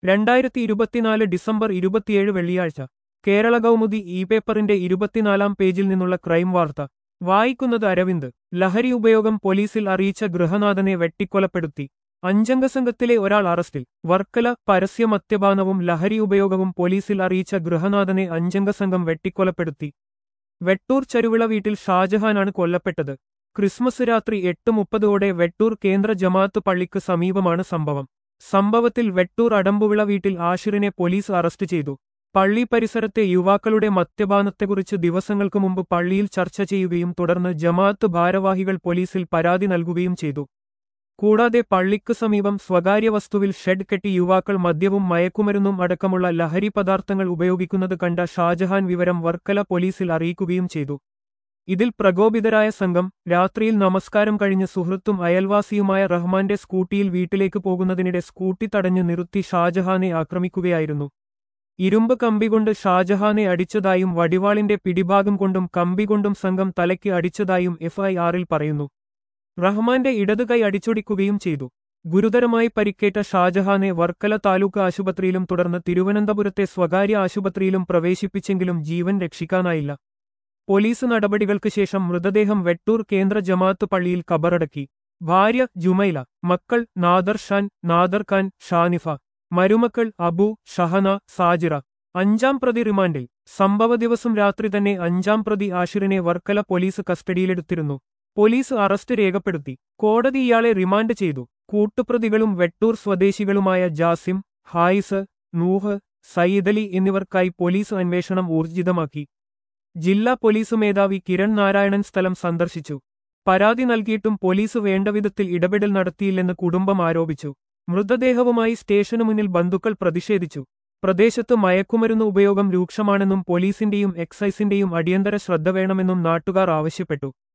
രണ്ടായിരത്തി ഇരുപത്തിനാല് ഡിസംബർ ഇരുപത്തിയേഴ് വെള്ളിയാഴ്ച കേരള കൗമുദി ഇ പേപ്പറിന്റെ ഇരുപത്തിനാലാം പേജിൽ നിന്നുള്ള ക്രൈം വാർത്ത വായിക്കുന്നത് അരവിന്ദ് ലഹരി ഉപയോഗം പോലീസിൽ അറിയിച്ച ഗൃഹനാഥനെ വെട്ടിക്കൊലപ്പെടുത്തി അഞ്ചംഗ സംഘത്തിലെ ഒരാൾ അറസ്റ്റിൽ വർക്കല പരസ്യ മദ്യപാനവും ലഹരി ഉപയോഗവും പോലീസിൽ അറിയിച്ച ഗൃഹനാഥനെ അഞ്ചംഗ സംഘം വെട്ടിക്കൊലപ്പെടുത്തി വെട്ടൂർ ചരുവിള വീട്ടിൽ ഷാജഹാനാണ് കൊല്ലപ്പെട്ടത് ക്രിസ്മസ് രാത്രി എട്ട് മുപ്പതോടെ വെട്ടൂർ കേന്ദ്ര ജമാഅത്ത് പള്ളിക്ക് സമീപമാണ് സംഭവം സംഭവത്തിൽ വെട്ടൂർ അടമ്പുവിള വീട്ടിൽ ആഷിറിനെ പോലീസ് അറസ്റ്റ് ചെയ്തു പള്ളി പരിസരത്തെ യുവാക്കളുടെ മദ്യപാനത്തെക്കുറിച്ച് ദിവസങ്ങൾക്ക് മുമ്പ് പള്ളിയിൽ ചർച്ച ചെയ്യുകയും തുടർന്ന് ജമാഅത്ത് ഭാരവാഹികൾ പോലീസിൽ പരാതി നൽകുകയും ചെയ്തു കൂടാതെ പള്ളിക്ക് സമീപം സ്വകാര്യ വസ്തുവിൽ ഷെഡ് കെട്ടി യുവാക്കൾ മദ്യവും മയക്കുമരുന്നും അടക്കമുള്ള ലഹരി പദാർത്ഥങ്ങൾ ഉപയോഗിക്കുന്നത് കണ്ട ഷാജഹാൻ വിവരം വർക്കല പോലീസിൽ അറിയിക്കുകയും ചെയ്തു ഇതിൽ പ്രകോപിതരായ സംഘം രാത്രിയിൽ നമസ്കാരം കഴിഞ്ഞ് സുഹൃത്തും അയൽവാസിയുമായ റഹ്മാന്റെ സ്കൂട്ടിയിൽ വീട്ടിലേക്ക് പോകുന്നതിനിടെ സ്കൂട്ടി തടഞ്ഞു നിർത്തി ഷാജഹാനെ ആക്രമിക്കുകയായിരുന്നു ഇരുമ്പ് കമ്പികൊണ്ട് ഷാജഹാനെ അടിച്ചതായും വടിവാളിന്റെ പിടിഭാഗം കൊണ്ടും കമ്പി കൊണ്ടും സംഘം തലയ്ക്ക് അടിച്ചതായും എഫ്ഐആറിൽ പറയുന്നു റഹ്മാന്റെ ഇടതുകൈ അടിച്ചൊടിക്കുകയും ചെയ്തു ഗുരുതരമായി പരിക്കേറ്റ ഷാജഹാനെ വർക്കല താലൂക്ക് ആശുപത്രിയിലും തുടർന്ന് തിരുവനന്തപുരത്തെ സ്വകാര്യ ആശുപത്രിയിലും പ്രവേശിപ്പിച്ചെങ്കിലും ജീവൻ രക്ഷിക്കാനായില്ല പോലീസ് നടപടികൾക്ക് ശേഷം മൃതദേഹം വെട്ടൂർ കേന്ദ്ര ജമാഅത്ത് പള്ളിയിൽ കബറടക്കി ഭാര്യ ജുമൈല മക്കൾ നാദർ ഷാൻ നാദർ ഖാൻ ഷാനിഫ മരുമക്കൾ അബു ഷഹന സാജിറ അഞ്ചാം പ്രതി റിമാൻഡിൽ സംഭവ ദിവസം രാത്രി തന്നെ അഞ്ചാം പ്രതി ആഷിറിനെ വർക്കല പോലീസ് കസ്റ്റഡിയിലെടുത്തിരുന്നു പോലീസ് അറസ്റ്റ് രേഖപ്പെടുത്തി കോടതി ഇയാളെ റിമാൻഡ് ചെയ്തു കൂട്ടുപ്രതികളും വെട്ടൂർ സ്വദേശികളുമായ ജാസിം ഹായിസ് നൂഹ് സയ്യിദലി എന്നിവർക്കായി പോലീസ് അന്വേഷണം ഊർജിതമാക്കി ജില്ലാ പോലീസ് മേധാവി കിരൺ നാരായണൻ സ്ഥലം സന്ദർശിച്ചു പരാതി നൽകിയിട്ടും പോലീസ് വേണ്ടവിധത്തിൽ ഇടപെടൽ നടത്തിയില്ലെന്ന് കുടുംബം ആരോപിച്ചു മൃതദേഹവുമായി സ്റ്റേഷനു മുന്നിൽ ബന്ധുക്കൾ പ്രതിഷേധിച്ചു പ്രദേശത്ത് മയക്കുമരുന്ന് ഉപയോഗം രൂക്ഷമാണെന്നും പോലീസിന്റെയും എക്സൈസിന്റെയും അടിയന്തര ശ്രദ്ധ വേണമെന്നും നാട്ടുകാർ ആവശ്യപ്പെട്ടു